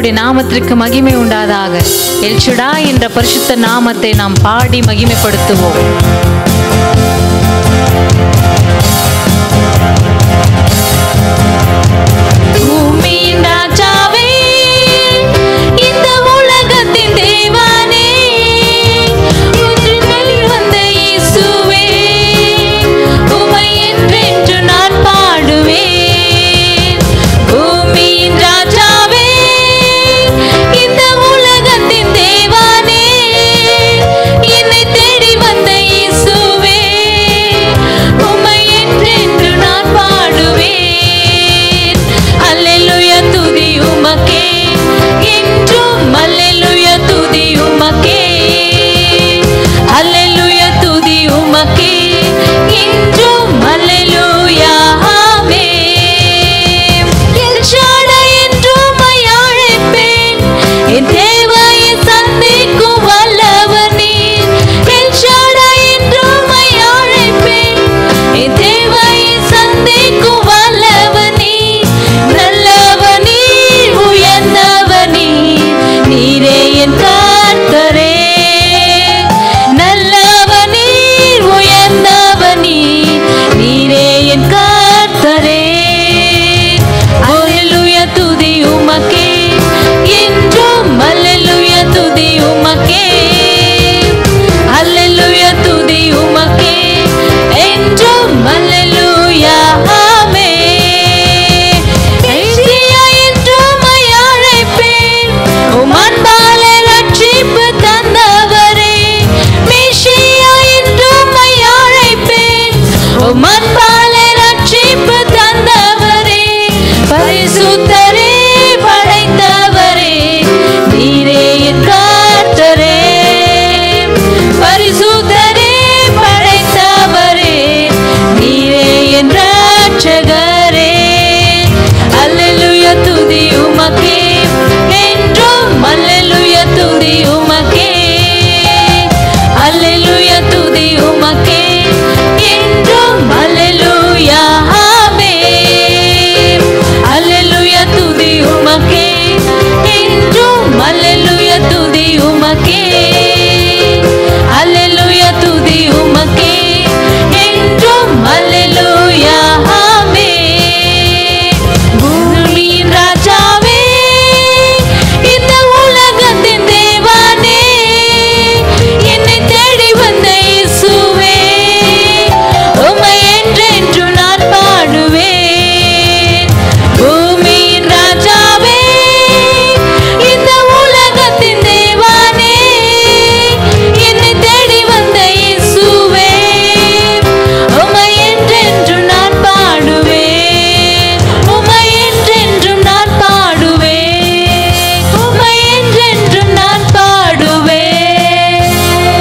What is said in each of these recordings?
கர்த்தருடைய நாமத்திற்கு மகிமை உண்டாதாக எல்சுடா என்ற பரிசுத்த நாமத்தை நாம் பாடி மகிமைப்படுத்துவோம் பூமியின் ராஜாவே இந்த உலகத்தின் தேவானே உன்னில் வந்த இயேசுவே உமை என்றென்று நான் பாடுவேன் பூமியின் ராஜாவே இந்த உலகத்தின் தேவானே என்னை தேடி வந்த இயேசுவே உமை என்றென்று நான் பாடுவேன் அல்லேலூயா துதி உமக்கே என்றும் அல்லேலூயா துதி உமக்கே அல்லேலூயா துதி உமக்கே என்றும் அல்லேலூயா ஆமென் எல்ஷாடை என்றும் உம்மை அழைப்பேன் என் தேவையை சந்திக்கும் வல்லவர் நீர் எல்ஷாடை என்றும் உம்மை அழைப்பேன் என் தேவையை சந்திக்கும் வல்லவர் நீர் நல்லவர் நீர் உயர்ந்தவர் நீர் நீரே என் கர்த்தரே நல்லவர் நீர் உயர்ந்தவர் நீர் நீரே என் கர்த்தரே அல்லேலூயா துதி உமக்கே என்றும் அல்லேலூயா துதி உமக்கே அல்லேலூயா துதி உமக்கே என்றும் அல்லேலூயா ஆமென் மெஸ்ஸியா என்றும் உம்மை அழைப்பேன் உம் அன்பாலே ரட்சிப்பு தந்தவரே மெஸ்ஸியா என்றும் உம்மை அழைப்பேன் உம் அன்பாலே ரட்சிப்பு தந்தவரே பரிசுத்தரே படைத்தவரே நீரே என் கர்த்தரே பரிசுத்தரே படைத்தவரே நீரே என் ரட்சகரே அல்லேலூயா துதி உமக்கே என்றும் அல்லேலூயா துதி உமக்கே அல்லேலூயா துதி உமக்கே என்றும் அல்லேலூயா ஆமென் அல்லேலூயா துதி உமக்கே என்றும் அல்லேலூயா துதி உமக்கே அல்லேலூயா துதி உமக்கே என்றும் அல்லேலூயா ஆமென் பூமியின் ராஜாவே இந்த உலகத்தின் தேவானே என்னை தேடி வந்த இயேசுவே உம்மை என்றென்று நான் பாடுவேன் பூமியின் ராஜாவே இந்த உலகத்தின் தேவானே என்னை தேடி வந்த இயேசுவே உம்மை என்றென்று நான் பாடுவேன் உம்மை என்றென்றும் நான் பாடுவேன் உம்மை என்றென்றும் நான் பாடுவேன்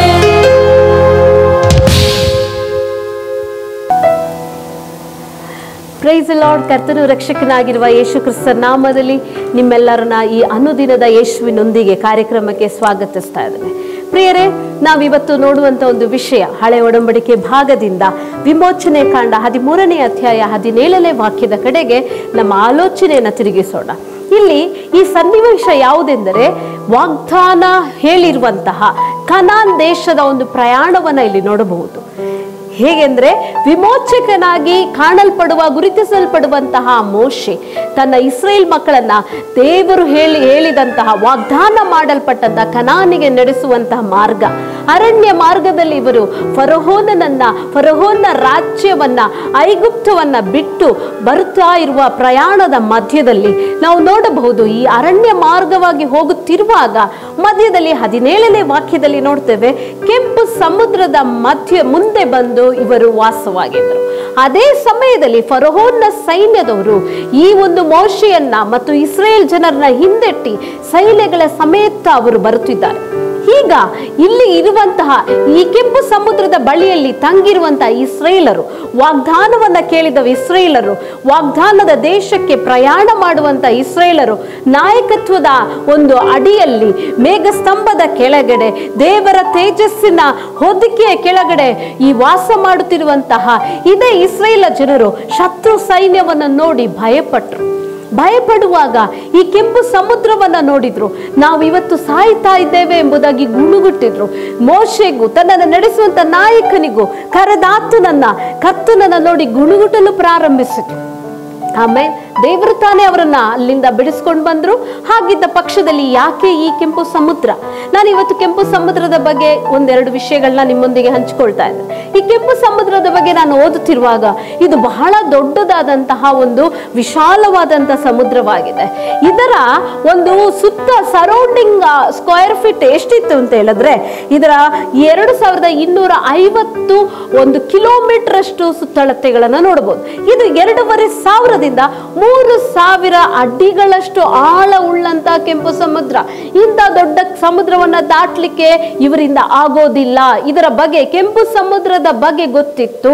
ಪ್ರೈಸ್ ಲಾರ್ಡ್ ಕರ್ತನು ರಕ್ಷಕನಾಗಿರುವ ಯೇಸು ಕ್ರಿಸ್ತ ನಾಮದಲ್ಲಿ ನಿಮ್ಮೆಲ್ಲರನ್ನ ಈ ಅನುದಿನದ ಯೇಸುವಿನೊಂದಿಗೆ ಕಾರ್ಯಕ್ರಮಕ್ಕೆ ಸ್ವಾಗತಿಸ್ತಾ ಇದ್ದೇನೆ ಪ್ರಿಯರೇ ನಾವಿವತ್ತು ನೋಡುವಂತ ಒಂದು ವಿಷಯ ಹಳೆ ಒಡಂಬಡಿಕೆ ಭಾಗದಿಂದ ವಿಮೋಚನೆ ಕಾಂಡ ಹದಿಮೂರನೇ ಅಧ್ಯಾಯ ಹದಿನೇಳನೇ ವಾಕ್ಯದ ಕಡೆಗೆ ನಮ್ಮ ಆಲೋಚನೆಯನ್ನು ತಿರುಗಿಸೋಣ ಇಲ್ಲಿ ಈ ಸನ್ನಿವೇಶ ಯಾವುದೆಂದರೆ ವಾಗ್ದಾನ ಹೇಳಿರುವಂತಹ ಕನಾನ್ ದೇಶದ ಒಂದು ಪ್ರಯಾಣವನ್ನ ಇಲ್ಲಿ ನೋಡಬಹುದು ಹೇಗೆಂದ್ರೆ ವಿಮೋಚಕನಾಗಿ ಕಾಣಲ್ಪಡುವ ಗುರುತಿಸಲ್ಪಡುವಂತಹ ಮೋಶೆ ತನ್ನ ಇಸ್ರೇಲ್ ಮಕ್ಕಳನ್ನ ದೇವರು ಹೇಳಿ ಹೇಳಿದಂತಹ ವಾಗ್ದಾನ ಮಾಡಲ್ಪಟ್ಟಂತಹ ಕನಾನಿಗೆ ನಡೆಸುವಂತಹ ಮಾರ್ಗ ಅರಣ್ಯ ಮಾರ್ಗದಲ್ಲಿ ಇವರು ಫರೋಹೋನನನ್ನ ಫರೋಹೋನ ರಾಜ್ಯವನ್ನ ಐಗುಪ್ತವನ್ನ ಬಿಟ್ಟು ಬರುತ್ತಾ ಇರುವ ಪ್ರಯಾಣದ ಮಧ್ಯದಲ್ಲಿ ನಾವು ನೋಡಬಹುದು ಈ ಅರಣ್ಯ ಮಾರ್ಗವಾಗಿ ಹೋಗುತ್ತಿರುವಾಗ ಮಧ್ಯದಲ್ಲಿ ಹದಿನೇಳನೇ ವಾಕ್ಯದಲ್ಲಿ ನೋಡ್ತೇವೆ ಕೆಂಪು ಸಮುದ್ರದ ಮಧ್ಯ ಮುಂದೆ ಬಂದು ಇವರು ವಾಸವಾಗಿದ್ದರು ಅದೇ ಸಮಯದಲ್ಲಿ ಫರೋಹೋನ್ನ ಸೈನ್ಯದವರು ಈ ಒಂದು ಮೋಶೆಯನ್ನ ಮತ್ತು ಇಸ್ರೇಲ್ ಜನರನ್ನ ಹಿಂದೆಟ್ಟಿ ಸೈನ್ಯಗಳ ಸಮೇತ ಅವರು ಬರುತ್ತಿದ್ದಾರೆ ಈಗ ಇಲ್ಲಿ ಇರುವಂತಹ ಈ ಕೆಂಪು ಸಮುದ್ರದ ಬಳಿಯಲ್ಲಿ ತಂಗಿರುವಂತಹ ಇಸ್ರೇಲರು ವಾಗ್ದಾನವನ್ನ ಕೇಳಿದ ಇಸ್ರೇಲರು ವಾಗ್ದಾನದ ದೇಶಕ್ಕೆ ಪ್ರಯಾಣ ಮಾಡುವಂತ ಇಸ್ರೇಲರು ನಾಯಕತ್ವದ ಒಂದು ಅಡಿಯಲ್ಲಿ ಮೇಘಸ್ತಂಭದ ಕೆಳಗಡೆ ದೇವರ ತೇಜಸ್ಸಿನ ಹೊದಿಕೆಯ ಕೆಳಗಡೆ ಈ ವಾಸ ಮಾಡುತ್ತಿರುವಂತಹ ಇದೇ ಇಸ್ರೇಲ ಜನರು ಶತ್ರು ಸೈನ್ಯವನ್ನು ನೋಡಿ ಭಯಪಟ್ಟರು ಭಯಪಡುವಾಗ ಈ ಕೆಂಪು ಸಮುದ್ರವನ್ನ ನೋಡಿದ್ರು ನಾವು ಇವತ್ತು ಸಾಯ್ತಾ ಇದ್ದೇವೆ ಎಂಬುದಾಗಿ ಗುಣುಗುಟ್ಟಿದ್ರು ಮೋಶೆಗೂ ತನ್ನನ್ನು ನಡೆಸುವಂತ ನಾಯಕನಿಗೂ ಕರೆದಾತನನ್ನ ಕರ್ತನನ್ನ ನೋಡಿ ಗುಣುಗುಟ್ಟಲು ಪ್ರಾರಂಭಿಸಿದ್ರು ಆಮೇಲೆ ದೇವರು ತಾನೇ ಅವರನ್ನ ಅಲ್ಲಿಂದ ಬಿಡಿಸ್ಕೊಂಡು ಬಂದ್ರು ಹಾಗಿದ್ದ ಪಕ್ಷದಲ್ಲಿ ಯಾಕೆ ಈ ಕೆಂಪು ಸಮುದ್ರ ನಾನು ಇವತ್ತು ಕೆಂಪು ಸಮುದ್ರದ ಬಗ್ಗೆ ಒಂದೆರಡು ವಿಷಯಗಳನ್ನ ನಿಮ್ಮೊಂದಿಗೆ ಹಂಚ್ಕೊಳ್ತಾ ಇದ್ದೇನೆ ಈ ಕೆಂಪು ಸಮುದ್ರದ ಬಗ್ಗೆ ನಾನು ಓದುತ್ತಿರುವಾಗ ಇದು ಬಹಳ ದೊಡ್ಡದಾದಂತಹ ಒಂದು ವಿಶಾಲವಾದಂತಹ ಸಮುದ್ರವಾಗಿದೆ ಇದರ ಒಂದು ಸುತ್ತ ಸರೌಂಡಿಂಗ್ ಸ್ಕ್ವೇರ್ ಫೀಟ್ ಎಷ್ಟಿತ್ತು ಅಂತ ಹೇಳಿದ್ರೆ ಇದರ ಎರಡು ಸಾವಿರದ ಇನ್ನೂರ ಐವತ್ತು ಒಂದು ಕಿಲೋಮೀಟರ್ ಅಷ್ಟು ಸುತ್ತಳತೆಗಳನ್ನ ನೋಡಬಹುದು ಇದು ಎರಡೂವರೆ ಸಾವಿರದಿಂದ ಮೂರು ಸಾವಿರ ಅಡಿಗಳಷ್ಟು ಆಳ ಉಳ್ಳಂತ ಕೆಂಪು ಸಮುದ್ರ ಇಂಥ ದೊಡ್ಡ ಸಮುದ್ರವನ್ನ ದಾಟ್ಲಿಕ್ಕೆ ಇವರಿಂದ ಆಗೋದಿಲ್ಲ ಇದರ ಬಗ್ಗೆ ಕೆಂಪು ಸಮುದ್ರದ ಬಗ್ಗೆ ಗೊತ್ತಿತ್ತು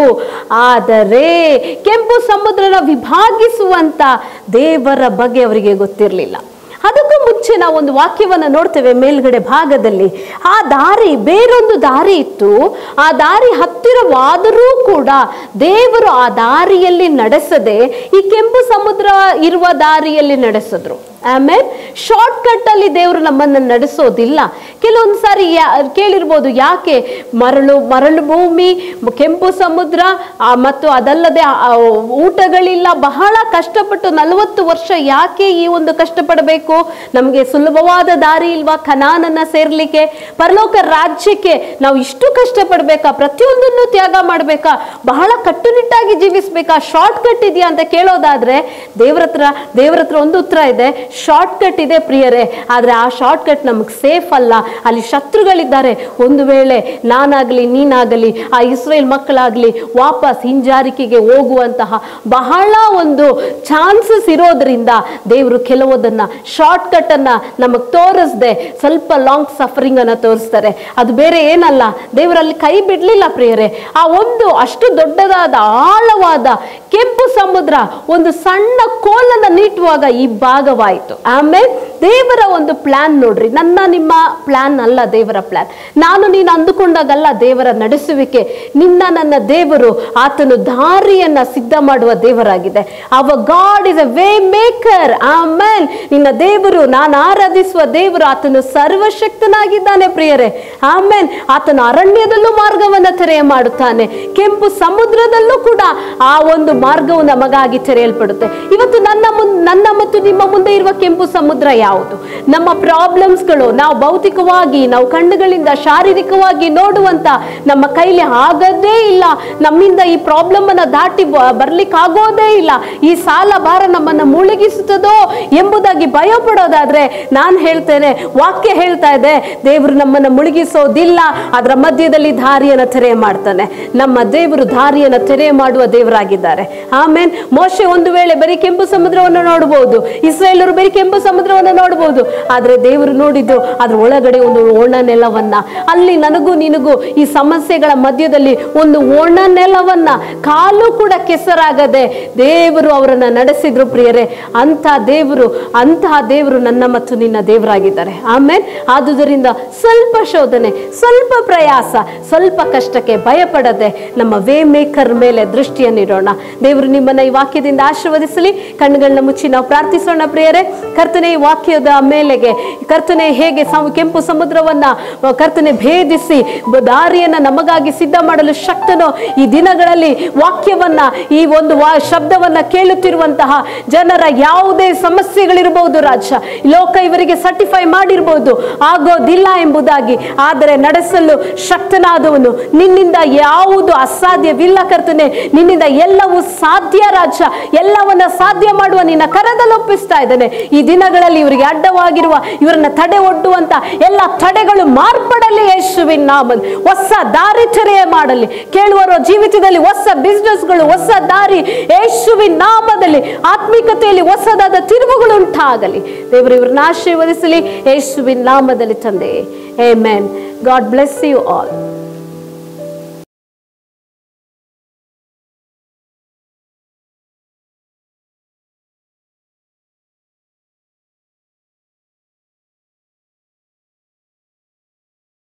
ಆದರೆ ಕೆಂಪು ಸಮುದ್ರನ ವಿಭಾಗಿಸುವಂತ ದೇವರ ಬಗ್ಗೆ ಅವರಿಗೆ ಗೊತ್ತಿರಲಿಲ್ಲ ಅದಕ್ಕೂ ಮುಂಚೆ ನಾವು ಒಂದು ವಾಕ್ಯವನ್ನ ನೋಡ್ತೇವೆ ಮೇಲ್ಗಡೆ ಭಾಗದಲ್ಲಿ ಆ ದಾರಿ ಬೇರೊಂದು ದಾರಿ ಇತ್ತು ಆ ದಾರಿ ಹತ್ತಿರವಾದರೂ ಕೂಡ ದೇವರು ಆ ದಾರಿಯಲ್ಲಿ ನಡೆಸದೆ ಈ ಕೆಂಪು ಸಮುದ್ರ ಇರುವ ದಾರಿಯಲ್ಲಿ ನಡೆಸಿದ್ರು ಆಮೇಲೆ ಶಾರ್ಟ್ ಕಟ್ ಅಲ್ಲಿ ದೇವರು ನಮ್ಮನ್ನು ನಡೆಸೋದಿಲ್ಲ ಕೆಲವೊಂದು ಸಾರಿ ಯಾ ಕೇಳಿರ್ಬೋದು ಯಾಕೆ ಮರಳು ಮರಳು ಭೂಮಿ ಕೆಂಪು ಸಮುದ್ರ ಆ, ಮತ್ತು ಅದಲ್ಲದೆ ಆ, ಊಟಗಳಿಲ್ಲ ಬಹಳ ಕಷ್ಟಪಟ್ಟು ನಲವತ್ತು ವರ್ಷ ಯಾಕೆ ಈ ಒಂದು ಕಷ್ಟಪಡಬೇಕು ನಮಗೆ ಸುಲಭವಾದ ದಾರಿ ಇಲ್ವಾ ಕನಾನನ್ನ ಸೇರ್ಲಿಕ್ಕೆ ಪರಲೋಕ ರಾಜ್ಯಕ್ಕೆ ನಾವು ಇಷ್ಟು ಕಷ್ಟಪಡ್ಬೇಕಾ ಪ್ರತಿಯೊಂದನ್ನು ತ್ಯಾಗ ಮಾಡ್ಬೇಕಾ ಬಹಳ ಕಟ್ಟುನಿಟ್ಟಾಗಿ ಜೀವಿಸ್ಬೇಕಾ ಶಾರ್ಟ್ ಕಟ್ ಇದೆಯಾ ಅಂತ ಕೇಳೋದಾದ್ರೆ ದೇವ್ರ ಹತ್ರ ದೇವ್ರ ಹತ್ರ ಒಂದು ಉತ್ತರ ಇದೆ ಶಾರ್ಟ್ ಕಟ್ ಇದೆ ಪ್ರಿಯರೇ ಆದ್ರೆ ಆ ಶಾರ್ಟ್ ಕಟ್ ನಮಗೆ ಸೇಫ್ ಅಲ್ಲ ಅಲ್ಲಿ ಶತ್ರುಗಳಿದ್ದಾರೆ ಒಂದು ವೇಳೆ ನಾನಾಗಲಿ ನೀನಾಗಲಿ ಆ ಇಸ್ರೇಲ್ ಮಕ್ಕಳಾಗಲಿ ವಾಪಸ್ ಹಿಂಜಾರಿಕೆಗೆ ಹೋಗುವಂತಹ ಬಹಳ ಒಂದು ಚಾನ್ಸಸ್ ಇರೋದ್ರಿಂದ ದೇವರು ಕೆಲವೊಂದನ್ನ ಶಾರ್ಟ್ ಕಟ್ ಅನ್ನ ನಮಗೆ ತೋರಿಸ್ದೆ ಸ್ವಲ್ಪ ಲಾಂಗ್ ಸಫರಿಂಗ್ ಅನ್ನ ತೋರಿಸ್ತಾರೆ ಅದು ಬೇರೆ ಏನಲ್ಲ ದೇವರಲ್ಲಿ ಕೈ ಬಿಡ್ಲಿಲ್ಲ ಪ್ರಿಯರೇ ಆ ಒಂದು ಅಷ್ಟು ದೊಡ್ಡದಾದ ಆಳವಾದ ಕೆಂಪು ಸಮುದ್ರ ಒಂದು ಸಣ್ಣ ಕೋಲನ್ನ ನೀಟುವಾಗ ಈ ಭಾಗವಾಯಿತು ಆಮೇಲೆ ದೇವರ ಒಂದು ಪ್ಲಾನ್ ನೋಡ್ರಿ ನನ್ನ ನಿಮ್ಮ ಪ್ಲಾನ್ ಅಲ್ಲ ದೇವರ ಪ್ಲಾನ್ ನಾನು ನೀನು ಅಂದುಕೊಂಡಾಗಲ್ಲ ದೇವರ ನಡೆಸುವಿಕೆ ನಿನ್ನ ನನ್ನ ದೇವರು ಆತನು ದಾರಿಯನ್ನ ಸಿದ್ಧ ಮಾಡುವ ದೇವರಾಗಿದೆ ಅವ God is a way maker ಆಮೇಲೆ ನಿನ್ನ ದೇವರು ನಾನು ಆರಾಧಿಸುವ ದೇವರು ಆತನು ಸರ್ವಶಕ್ತನಾಗಿದ್ದಾನೆ ಪ್ರಿಯರೇ ಆಮೇಲೆ ಆತನು ಅರಣ್ಯದಲ್ಲೂ ಮಾರ್ಗವನ್ನ ತೆರೆಯ ಮಾಡುತ್ತಾನೆ ಕೆಂಪು ಸಮುದ್ರದಲ್ಲೂ ಕೂಡ ಆ ಒಂದು ಮಾರ್ಗವು ನಮಗಾಗಿ ತೆರೆಯಲ್ಪಡುತ್ತೆ ಇವತ್ತು ನನ್ನ ಮುನ್ ನನ್ನ ಮತ್ತು ನಿಮ್ಮ ಮುಂದೆ ಇರುವ ಕೆಂಪು ಸಮುದ್ರ ಯಾವುದು ನಮ್ಮ ಪ್ರಾಬ್ಲಮ್ಸ್ಗಳು ನಾವು ಭೌತಿಕವಾಗಿ ನಾವು ಕಣ್ಣುಗಳಿಂದ ಶಾರೀರಿಕವಾಗಿ ನೋಡುವಂತ ನಮ್ಮ ಕೈಲಿ ಆಗದೇ ಇಲ್ಲ ನಮ್ಮಿಂದ ಈ ಪ್ರಾಬ್ಲಮ್ ಅನ್ನ ದಾಟಿ ಬ- ಬರ್ಲಿಕ್ಕೆ ಆಗೋದೇ ಇಲ್ಲ ಈ ಸಾಲ ಭಾರ ನಮ್ಮನ್ನ ಮುಳುಗಿಸುತ್ತದೋ ಎಂಬುದಾಗಿ ಭಯ ಪಡೋದಾದ್ರೆ ನಾನು ಹೇಳ್ತೇನೆ ವಾಕ್ಯ ಹೇಳ್ತಾ ಇದೆ ದೇವರು ನಮ್ಮನ್ನ ಮುಳುಗಿಸೋದಿಲ್ಲ ಅದರ ಮಧ್ಯದಲ್ಲಿ ದಾರಿಯನ್ನ ತೆರೆ ಮಾಡ್ತಾನೆ ನಮ್ಮ ದೇವರು ದಾರಿಯನ್ನ ತೆರೆ ಮಾಡುವ ದೇವರಾಗಿದ್ದಾರೆ ಆಮೇನ್ ಮೋಶೆ ಒಂದು ವೇಳೆ ಬರೀ ಕೆಂಪು ಸಮುದ್ರವನ್ನು ನೋಡಬಹುದು ಇಸ್ರಾಯೇಲರು ಬರೀ ಕೆಂಪು ಸಮುದ್ರವನ್ನು ನೋಡಬಹುದು ಆದ್ರೆ ದೇವರು ನೋಡಿದ್ದು ಅದ್ರ ಒಳಗಡೆ ಒಂದು ಒಣ ನೆಲವನ್ನ ಅಲ್ಲಿ ನನಗೂ ನಿನಗೂ ಈ ಸಮಸ್ಯೆಗಳ ಮಧ್ಯದಲ್ಲಿ ಒಂದು ಒಣ ನೆಲವನ್ನ ಕಾಲು ಕೂಡ ಕೆಸರಾಗದೆ ದೇವರು ಅವರನ್ನ ನಡೆಸಿದ್ರು ಪ್ರಿಯರೇ ಅಂತ ದೇವರು ಅಂತಹ ದೇವರು ನನ್ನ ಮತ್ತು ನಿನ್ನ ದೇವರಾಗಿದ್ದಾರೆ ಆಮೇಲೆ ಆದುದರಿಂದ ಸ್ವಲ್ಪ ಶೋಧನೆ ಸ್ವಲ್ಪ ಪ್ರಯಾಸ ಸ್ವಲ್ಪ ಕಷ್ಟಕ್ಕೆ ಭಯಪಡದೆ ನಮ್ಮ ವೇ ಮೇಕರ್ ಮೇಲೆ ದೃಷ್ಟಿಯನ್ನಿಡೋಣ ದೇವರು ನಿಮ್ಮನ್ನ ಈ ವಾಕ್ಯದಿಂದ ಆಶೀರ್ವದಿಸಲಿ ಕಣ್ಣುಗಳನ್ನ ಮುಚ್ಚಿ ನಾವು ಪ್ರಾರ್ಥಿಸೋಣ ಪ್ರಿಯರೇ ಕರ್ತನೆ ಈ ವಾಕ್ಯದ ಮೇಲೆಗೆ ಕರ್ತನೆ ಹೇಗೆ ಸಮ- ಕೆಂಪು ಸಮುದ್ರವನ್ನ ಅ, ಕರ್ತನೆ ಭೇದಿಸಿ ಬ- ದಾರಿಯನ್ನ ನಮಗಾಗಿ ಸಿದ್ಧ ಮಾಡಲು ಶಕ್ತನು ಈ ದಿನಗಳಲ್ಲಿ ವಾಕ್ಯವನ್ನ ಈ ಒಂದು ವಾ ಶಬ್ದವನ್ನ ಕೇಳುತ್ತಿರುವಂತಹ ಜನರ ಯಾವುದೇ ಸಮಸ್ಯೆಗಳಿರಬಹುದು ರಾಜ ಲೋಕ ಇವರಿಗೆ ಸರ್ಟಿಫೈ ಮಾಡಿರ್ಬೋದು ಆಗೋದಿಲ್ಲ ಎಂಬುದಾಗಿ ಆದರೆ ನಡೆಸಲು ಶಕ್ತನಾದವನು ನಿನ್ನಿಂದ ಯಾವುದು ಅಸಾಧ್ಯವಿಲ್ಲ ಕರ್ತನೆ ನಿನ್ನಿಂದ ಎಲ್ಲವೂ ಸಾಧ್ಯ ರಾಜ ಎಲ್ಲವನ್ನ ಸಾಧ್ಯ ಮಾಡುವ ನಿನ್ನ ಕರದಲ್ಲಿ ಒಪ್ಪಿಸ್ತಾ ಇದ್ದಾನೆ ಈ ದಿನಗಳಲ್ಲಿ ಇವರಿಗೆ ಅಡ್ಡವಾಗಿರುವ ಇವರನ್ನ ತಡೆ ಒಡ್ಡುವಂತ ಎಲ್ಲ ತಡೆಗಳು ಮಾರ್ಪಡಲಿ ಯೇಸುವಿನ ನಾಮದ ಹೊಸ ದಾರಿ ತೆರೆಯ ಮಾಡಲಿ ಕೇಳುವರ ಜೀವಿತದಲ್ಲಿ ಹೊಸ ಬಿಸ್ನೆಸ್ಗಳು ಹೊಸ ದಾರಿ ಯೇಸುವಿನ ನಾಮದಲ್ಲಿ ಆತ್ಮಿಕತೆಯಲ್ಲಿ ಹೊಸದಾದ ತಿರುವುಗಳು ಉಂಟಾಗಲಿ ದೇವರು ಇವ್ರನ್ನ ಆಶೀರ್ವದಿಸಲಿ ಯೇಸುವಿನ ನಾಮದಲ್ಲಿ ತಂದೆ Amen. God bless you all.